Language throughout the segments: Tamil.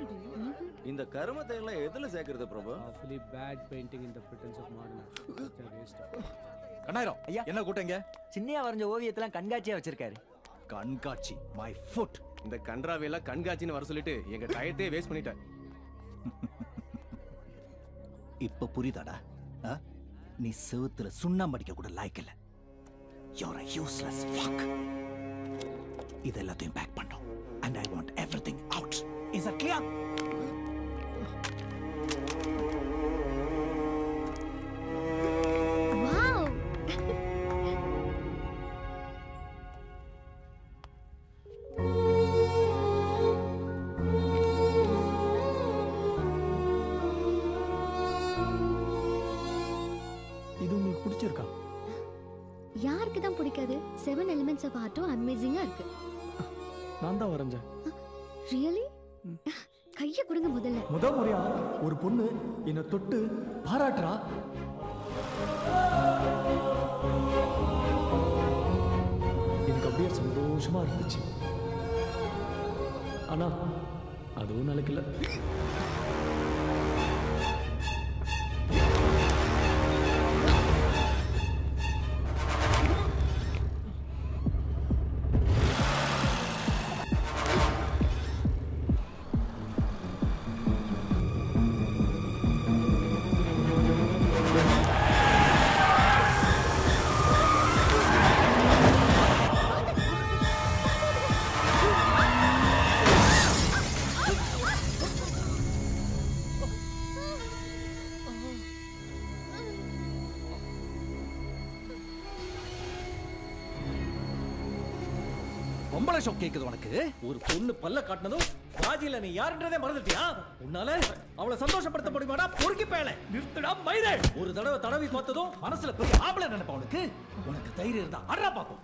இந்த கருமத்தை எல்லாம் எதுல சேர்க்கறது பிரபு Awfully bad painting in the pretense of modern art. Such a waste of Kannayiram ஐயா என்ன கூட்டங்க சின்னையா வரைஞ்ச ஓவியத்தெல்லாம் கண்காட்சியா வச்சிருக்காரு கண்காட்சி மை ஃபுட் இந்த கன்றாவையெல்லாம் கண்காட்சின்னு வர சொல்லிட்டு எங்க டயத்தையே வேஸ்ட் பண்ணிட்டேன் இப்ப புரியுதாடா ஆ? நீ செவுத்துல சுண்ணாம்பு அடிக்க கூட லாய்க்கல யூர் a useless fuck இது எல்லாத்தையும் பேக் பண்ணோம் and i want everything out is that clear wow இது உங்களுக்கு பிடிச்சிருக்கா யாருக்கு தான் பிடிக்காது செவன் எலிமெண்ட்ஸ் ஆஃப் ஆர்ட்டும் அமேசிங்கா இருக்கு நான் தான் வரைஞ்சேன் ரியலி கைய கொடுங்க முதல்ல முத முறையா ஒரு பொண்ணு என்னை தொட்டு பாராட்டுறா எனக்கு அப்படியே சந்தோஷமா இருந்துச்சு ஆனா அதுவும் நிலைக்கல பொம்பளை ஷோ கேக்குது உனக்கு ஒரு பொண்ணு பல்ல காட்டினதும் ராஜில நீ யாருன்றதே மறந்துட்டியா உன்னால அவளை சந்தோஷப்படுத்த முடியுமாடா பொறுக்கி பேல நிறுத்துடா மைதே ஒரு தடவை தடவி பார்த்ததும் மனசுல பெரிய ஆம்பளை நினைப்பா உனக்கு உனக்கு தைரியம் இருந்தா அடா பாப்போம்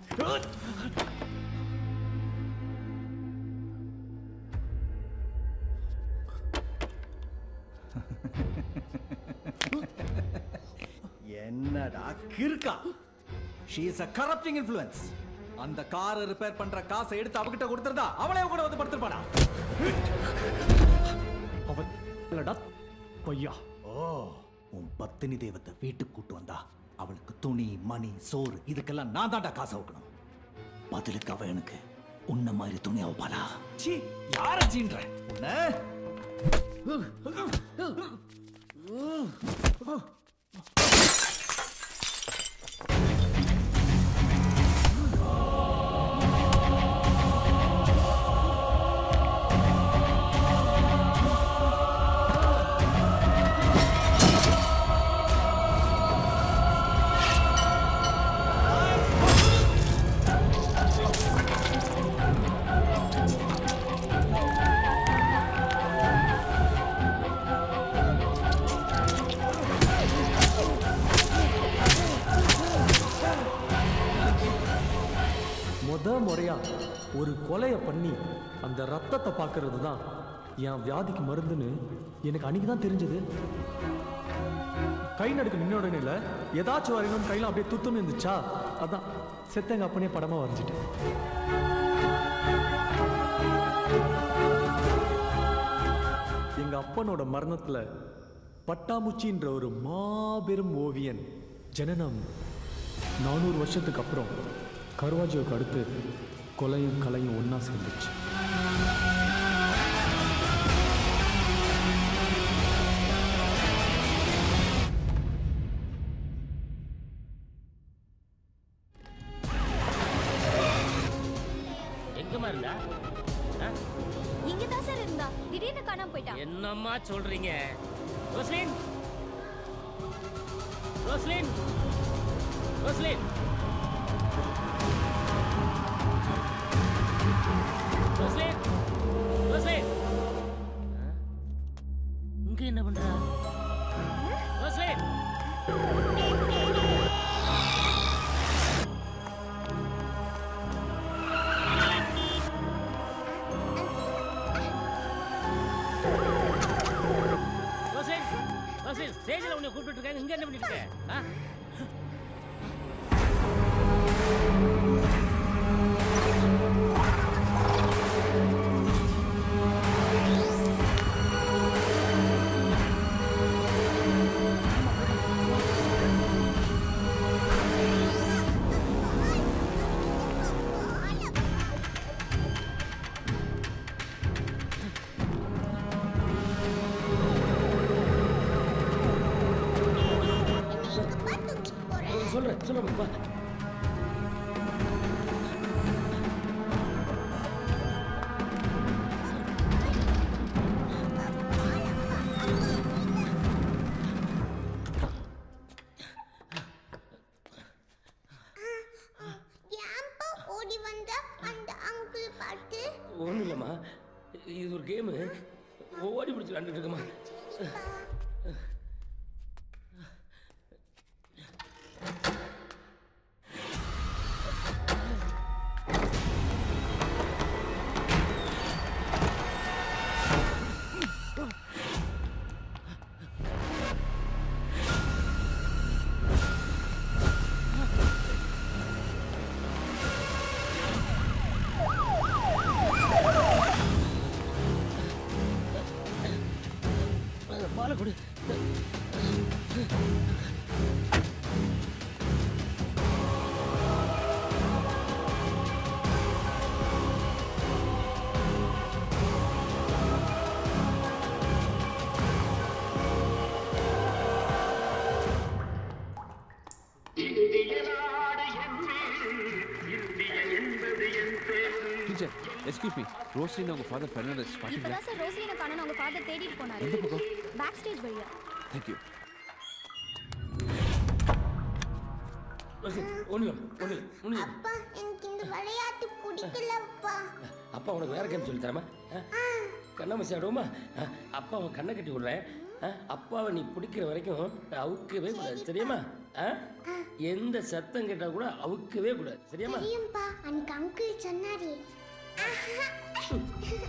என்னடா கிறுக்கா she is a corrupting influence அந்த காரை ரிப்பேர் பண்ற காசை எடுத்து அவகிட்ட கொடுத்திருந்தா அவளே கூட வந்து படுத்திருப்பாடா அவன் இல்லடா பையா ஓ உன் பத்தினி தெய்வத்தை வீட்டுக்கு கூட்டு வந்தா அவளுக்கு துணி மணி சோறு இதுக்கெல்லாம் நான் தான்டா காசு வைக்கணும் பதிலுக்கு அவ எனக்கு உன்ன மாதிரி துணி அவப்பாளா சீ யார சீன்ற உன்ன முத முறையா ஒரு கொலையை பண்ணி அந்த ரத்தத்தை பார்க்கறது தான் என் வியாதிக்கு மருந்துன்னு எனக்கு அன்னைக்கு தான் தெரிஞ்சது கை நடுக்கு நின்ன உடனே இல்லை ஏதாச்சும் வரையணும் கையில் அப்படியே துத்துன்னு இருந்துச்சா அதான் செத்தங்க அப்பனே படமா வரைஞ்சிட்டேன் எங்க அப்பனோட மரணத்துல பட்டாம்பூச்சின்ற ஒரு மாபெரும் ஓவியன் ஜனனம் நானூறு வருஷத்துக்கு அப்புறம் கருவாஜியோக்கு அடுத்து கொலையும் கலையும் ஒண்ணா சேர்ந்துச்சு எங்கம்மா இருந்தா ஆ? இங்க தான் சார் இருந்தா திடீர்னு காணாம போயிட்டா என்னம்மா சொல்றீங்க Roslin Roslin Roslin Roslin Roslin ஆ? இங்க என்ன பண்றா ரோஸ்லின் ரோஸ்லின் ரோஸ்லின் ஸ்டேஜ்ல உன்னை கூப்பிட்டு இருக்காங்க இங்க என்ன பண்ணிட்டு இருக்க ஆ? சொல்லுப்பா ஏன்பா ஓடி வந்த அந்த அங்கிள் பார்த்து ஒன்றும் இல்லைம்மா இது ஒரு கேமு ஓடி பிடிச்சி விளாண்டுட்டு இருக்கம்மா பாலை கொடு டீச்சர் எக்ஸ்கியூஸ் மீ ரோஸ்லின் உங்க ஃபாதர் ஃபெர்னாண்டஸ் பாத்தீங்களா இப்பதான் சார் ரோஸ்லினை காணோம் அவங்க ஃபாதர் தேடிட்டு போனாரு எந்த பக்கம் பேக் ஸ்டேஜ் வழியா தேங்க்யூ ஒன்றும் இல்லை ஒன்றும் இல்லை முடிஞ்சது அப்பா எனக்கு இந்த விளையாட்டு பிடிக்கலப்பா அப்பா உனக்கு வேற கேம் சொல்லி தரமா கண்ணாமசி ஆடுவோமா ஆ, அப்பா அவன் கண்ணை கட்டி விடுறேன் ஆ, அப்பாவை நீ பிடிக்கிற வரைக்கும் அவுக்கவே கூடாது தெரியுமா ஆ? எந்த சத்தம் கேட்டா கூட அவுக்கவே கூடாது சரியாமா தெரியும்பா அன்னைக்கு அங்கிள் சொன்னாரு